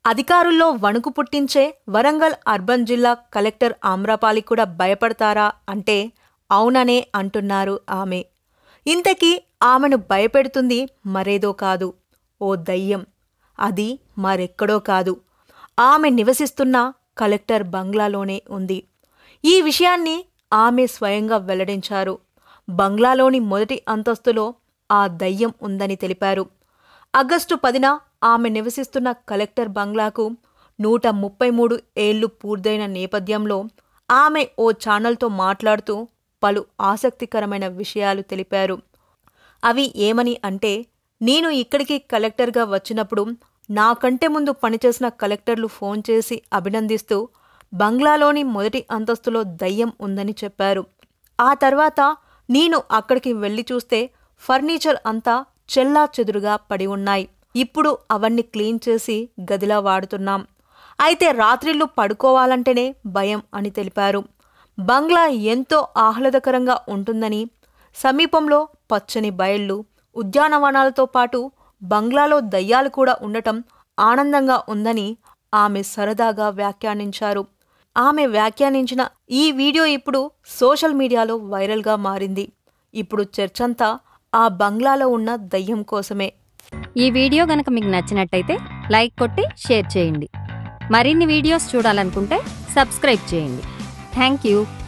అధికారుల్లో వణుకు పుట్టించే వరంగల్ అర్బన్ జిల్లా కలెక్టర్ ఆమ్రపాలి కూడా భయపడతారా అంటే అవుననే అంటున్నారు ఆమె ఇంతకీ ఆమెను భయపెడుతుంది మరేదో కాదు ఓ దయ్యం అది మరెక్కడో కాదు ఆమె నివసిస్తున్న కలెక్టర్ బంగ్లాలోనే ఉంది ఈ విషయాన్ని ఆమె స్వయంగా వెల్లడించారు బంగ్లాలోని మొదటి అంతస్తులో ఆ దయ్యం ఉందని తెలిపారు ఆగస్టు పదిన ఆమె నివసిస్తున్న కలెక్టర్ బంగ్లాకు నూట ముప్పై మూడు ఏళ్లు పూర్తయిన నేపథ్యంలో ఆమె ఓ ఛానల్తో మాట్లాడుతూ పలు ఆసక్తికరమైన విషయాలు తెలిపారు అవి ఏమని అంటే నేను ఇక్కడికి కలెక్టర్గా వచ్చినప్పుడు నాకంటే ముందు పనిచేసిన కలెక్టర్లు ఫోన్ చేసి అభినందిస్తూ బంగ్లాలోని మొదటి అంతస్తులో దయ్యం ఉందని చెప్పారు ఆ తర్వాత నేను అక్కడికి వెళ్లి చూస్తే ఫర్నిచర్ అంతా చెల్లా చెదురుగా పడి ఉన్నాయి ఇప్పుడు అవన్నీ క్లీన్ చేసి గదిలా వాడుతున్నాం అయితే రాత్రిళ్ళు పడుకోవాలంటేనే భయం అని తెలిపారు బంగ్లా ఎంతో ఆహ్లాదకరంగా ఉంటుందని సమీపంలో పచ్చని బయళ్ళు ఉద్యానవనాలతో పాటు బంగ్లాలో దయ్యాలు కూడా ఉండటం ఆనందంగా ఉందని ఆమె సరదాగా వ్యాఖ్యానించారు ఆమె వ్యాఖ్యానించిన ఈ వీడియో ఇప్పుడు సోషల్ మీడియాలో వైరల్గా మారింది ఇప్పుడు చర్చంతా ఆ బంగ్లాలో ఉన్న దయ్యం కోసమే ఈ వీడియో గనక మీకు నచ్చినట్టయితే లైక్ కొట్టి షేర్ చేయండి మరిన్ని వీడియోస్ చూడాలనుకుంటే సబ్స్క్రైబ్ చేయండి థ్యాంక్ యూ